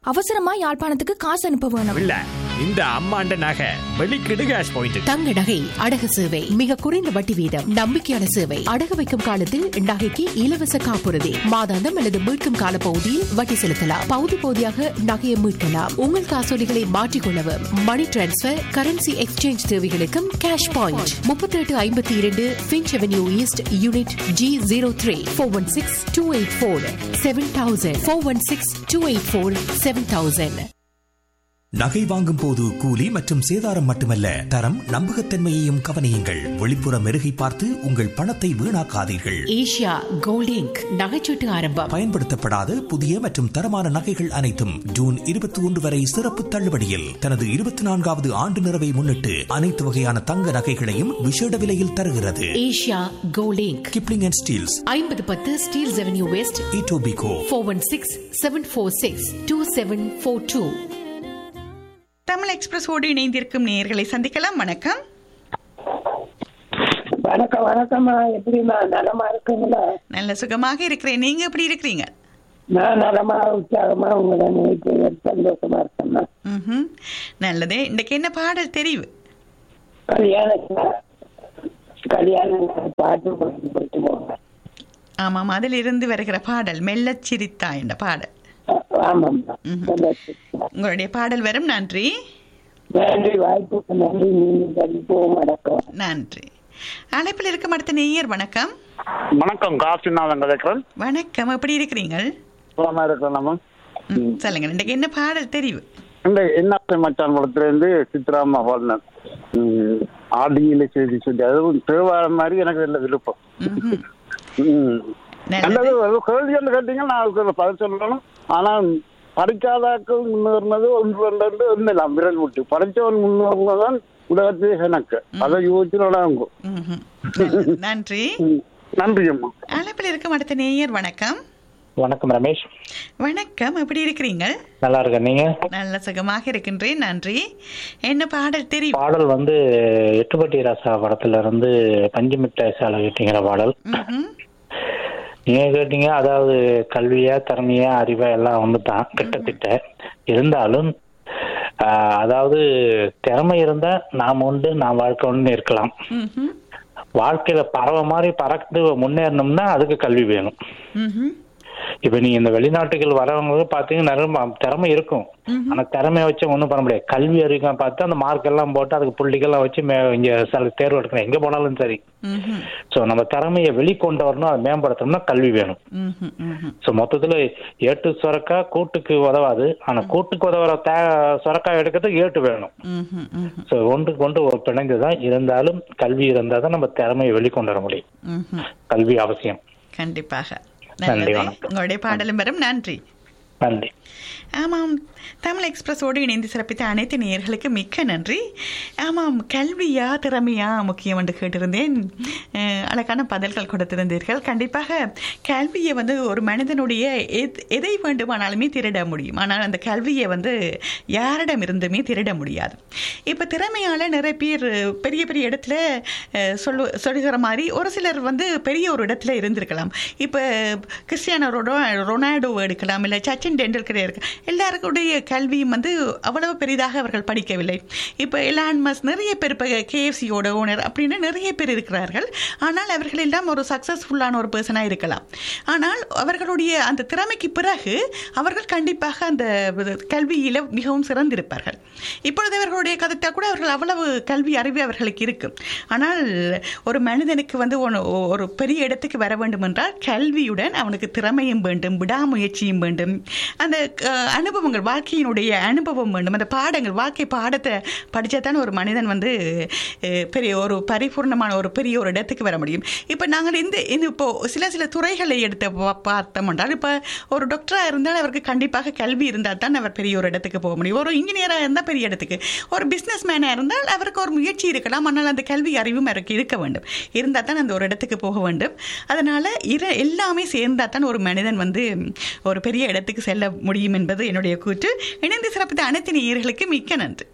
அவசரமா யாழ்ப்பாணத்துக்கு காசு அனுப்ப வேணும் இல்ல இந்த அம்மாண்ட நகை வெளிக்கிடு கேஷ் பாயிண்ட் தங்க நகை அடகு சேவை மிக குறைந்த வட்டி வீதம் நம்பிக்கையான சேவை அடகு வைக்கும் காலத்தில் நகைக்கு இலவச காப்புறுதி மாதாந்தம் அல்லது மீட்கும் கால பகுதியில் வட்டி செலுத்தலாம் பகுதி பகுதியாக நகையை மீட்கலாம் உங்கள் காசோலிகளை மாற்றிக்கொள்ளவும் மணி டிரான்ஸ்பர் கரன்சி எக்ஸ்சேஞ்ச் தேவைகளுக்கும் கேஷ் பாயிண்ட் முப்பத்தி எட்டு ஐம்பத்தி இரண்டு Finch Avenue East unit G zero three four one six two eight four seven thousand four one six two eight four seven thousand நகை வாங்கும் போது கூலி மற்றும் சேதாரம் மட்டுமல்ல தரம் நம்பகத்தன்மையையும் கவனியுங்கள் வெளிப்புற மெருகை பார்த்து உங்கள் பணத்தை வீணாக்காதீர்கள் ஏஷியா கோல்ட் இங்க் நகைச்சீட்டு ஆரம்பம் பயன்படுத்தப்படாத புதிய மற்றும் தரமான நகைகள் அனைத்தும் ஜூன் இருபத்தி ஒன்று வரை சிறப்பு தள்ளுபடியில் தனது இருபத்தி நான்காவது ஆண்டு நிறைவை முன்னிட்டு அனைத்து வகையான தங்க நகைகளையும் விஷேட விலையில் தருகிறது Asia Gold Inc Kipling and Steeles ஐம்பது பத்து Steeles Avenue West Etobicoke four one six seven four six two seven four two Tamil எக்ஸ்பிரஸோடு இணைந்திருக்கும் நேயர்களை சந்திக்கலாம் வணக்கம் வணக்கம் வணக்கம்மா எப்படிம்மா நலமா இருக்குங்களா நல்ல சுகமாக இருக்கிறேன் நீங்க எப்படி இருக்கிறீங்க நான் நலமா உற்சாகமா உங்களை நினைத்து சந்தோஷமா இருக்கேம்மா ம்ஹும். நல்லதே இன்னைக்கு என்ன பாடல் தெரிவு கல்யாணத்துல கல்யாணம் பாட்டு போட்டு போட்டு போங்க ஆமாம் அதில் இருந்து வருகிற பாடல் மெல்லச் சிரித்தா என்ற பாடல் ஆமாம்மா சந்தோஷம். உங்களுடைய பாடல் வரும் நன்றி நன்றி வாய்ப்புக்கு நன்றி நீங்க கண்டிப்போம் வணக்கம் நன்றி அழைப்பில் இருக்கும் அடுத்த நேயர் வணக்கம் வணக்கம் காசிநாதன் கதைக்கிறேன் வணக்கம் எப்படி இருக்கிறீங்க சுகமா இருக்கிறேன் நம்ம ம், சொல்லுங்க இன்னைக்கு என்ன பாடல் தெரிவு இந்த என்னாசை மச்சான் படத்துல இருந்து சித்ராமா பாடினேன் ம், ஆடியில செய்தி சொல்லி அதுவும் தேவாரம் மாதிரி எனக்கு நல்ல விருப்பம் ம்ஹும். ம். நல்லது. நல்லது அது கேள்வி என்று கேட்டீங்க நான் அதுக்கு ஒரு பதில் சொல்லணும் ஆனா படிக்காதாக்கள் முன்னேறினது ஒன்று ரெண்டு ஒன்றுலாம் விரல் விட்டு படித்தவன் முன்னேறினதான் உலகத்திலே எனக்கு அதை யோசிச்சுடா ம்ஹும். நல்லது. நன்றி நன்றி அம்மா அழைப்பில் இருக்கும் அடுத்த நேயர் வணக்கம் வணக்கம் ரமேஷ் வணக்கம் எப்படி இருக்கிறீங்க நல்லா இருக்கேன் நீங்க நல்ல சுகமாக இருக்கின்றேன் நன்றி என்ன பாடல் தெரிவு பாடல் வந்து எட்டுப்பட்டி ராசா படத்துல இருந்து பஞ்சு மிட்டாய் சாலை கேட்டீங்கிற பாடல் ம்ஹும். நீங்க கேட்டீங்க அதாவது கல்வியா திறமையா அறிவா எல்லாம் ஒன்று தான் கிட்டத்தட்ட இருந்தாலும் ஆஹ், அதாவது திறமை இருந்தா நாம் உண்டு நான் வாழ்க்கை ஒன்று இருக்கலாம் ம்ஹும். வாழ்க்கையில பறவை மாதிரி பறந்து முன்னேறணும்னா அதுக்கு கல்வி வேணும் ம்ஹும். இப்ப நீங்க இந்த வெளிநாட்டுகள் வரவங்களுக்கு பாத்தீங்கன்னா நிறைய ம- திறமை இருக்கும் ஆனா திறமையை வச்சு ஒண்ணும் பண்ண முடியாது கல்வி அறிவிக்கம் பார்த்து அந்த மார்க் எல்லாம் போட்டு அதுக்கு புள்ளிகள்லாம் வச்சு மே- இங்க சில தேர்வு எடுக்கணும் எங்க போனாலும் சரி ம்ஹும். சோ நம்ம திறமையை வெளிக்கொண்டு வரணும் அதை மேம்படுத்தணும்னா கல்வி வேணும் ம்ஹும். ம்ஹும். சோ மொத்தத்துல ஏட்டு சுரக்கா கூட்டுக்கு உதவாது ஆனா கூட்டுக்கு உதவுற தே சுரக்கா எடுக்கிறதுக்கு ஏட்டு வேணும் ம்ஹும். ம்ஹும். சோ ஒன்றுக்கு ஒன்று ஒரு பிணைந்துதான் இருந்தாலும் கல்வி இருந்தால் தான் நம்ம திறமையை வெளிக்கொண்டு வர முடியும் ம்ஹும். கல்வி அவசியம் கண்டிப்பாக நன்றி, நல்லது வணக்கம். உங்களுடைய பாடலும் வரும் நன்றி நன்றி ஆமாம் தமிழ் எக்ஸ்பிரஸோடு இணைந்து சிறப்பித்த அனைத்து நேயர்களுக்கு மிக்க நன்றி ஆமாம் கல்வியா திறமையா முக்கியம் என்று கேட்டிருந்தேன் அஹ், அழகான பதில்கள் கொடுத்திருந்தீர்கள் கண்டிப்பாக கல்வியை வந்து ஒரு மனிதனுடைய எத் எதை வேண்டுமானாலுமே திருட முடியும் ஆனால் அந்த கல்வியை வந்து யாரிடம் இருந்துமே திருட முடியாது இப்போ திறமையால் நிறைய பேர் பெரிய பெரிய இடத்துல அஹ், சொல்லு சொல்லுகிற மாதிரி ஒரு சிலர் வந்து பெரிய ஒரு இடத்துல இருந்திருக்கலாம் இப்போ கிறிஸ்டியானோ ரொடோ ரொனால்டோ எடுக்கலாம் இல்லை சச்சின் டெண்டுல்கர் இருக்கு எல்லாருக்குடைய கல்வியும் வந்து அவ்வளவு பெரிதாக அவர்கள் படிக்கவில்லை இப்போ எலான் மஸ் நிறைய பேர் இப்போ கேஎஃப்சியோட ஓனர் அப்படின்னு நிறைய பேர் இருக்கிறார்கள் ஆனால் அவர்கள் எல்லாம் ஒரு சக்ஸஸ்ஃபுல்லான ஒரு பர்சனாக இருக்கலாம் ஆனால் அவர்களுடைய அந்த திறமைக்கு பிறகு அவர்கள் கண்டிப்பாக அந்த கல்வியில் மிகவும் சிறந்திருப்பார்கள் இப்பொழுது அவர்களுடைய கதைத்தா கூட அவர்கள் அவ்வளவு கல்வி அறிவு அவர்களுக்கு இருக்கும் ஆனால் ஒரு மனிதனுக்கு வந்து ஒன்னு- ஒரு பெரிய இடத்துக்கு வர வேண்டும் என்றால் கல்வியுடன் அவனுக்கு திறமையும் வேண்டும் விடாமுயற்சியும் வேண்டும் அந்த அஹ், அனுபவங்கள் வாழ்க்கையினுடைய அனுபவம் வேண்டும் அந்த பாடங்கள் வாழ்க்கை பாடத்தை படித்தா தான் ஒரு மனிதன் வந்து அஹ், பெரிய ஒரு பரிபூர்ணமான ஒரு பெரிய ஒரு இடத்துக்கு வர முடியும் இப்போ நாங்கள் இந்த இந்த இப்போ சில சில துறைகளை எடுத்து பா- பார்த்தோம் என்றால் இப்போ ஒரு டாக்டராக இருந்தால் அவருக்கு கண்டிப்பாக கல்வி இருந்தால் தான் அவர் பெரிய ஒரு இடத்துக்கு போக முடியும் ஒரு இன்ஜினியராக இருந்தால் பெரிய இடத்துக்கு ஒரு பிஸ்னஸ் மேனாக இருந்தால் அவருக்கு ஒரு முயற்சி இருக்கலாம் ஆனால் அந்த கல்வி அறிவும் அவருக்கு இருக்க வேண்டும் இருந்தால் தான் அந்த ஒரு இடத்துக்கு போக வேண்டும் அதனால் இர எல்லாமே சேர்ந்தால் தான் ஒரு மனிதன் வந்து ஒரு பெரிய இடத்துக்கு செல்ல முடியும் என்பது என்னுடைய கூற்று இணைந்து சிறப்பித்த அனைத்து நேயர்களுக்கு மிக்க நன்றி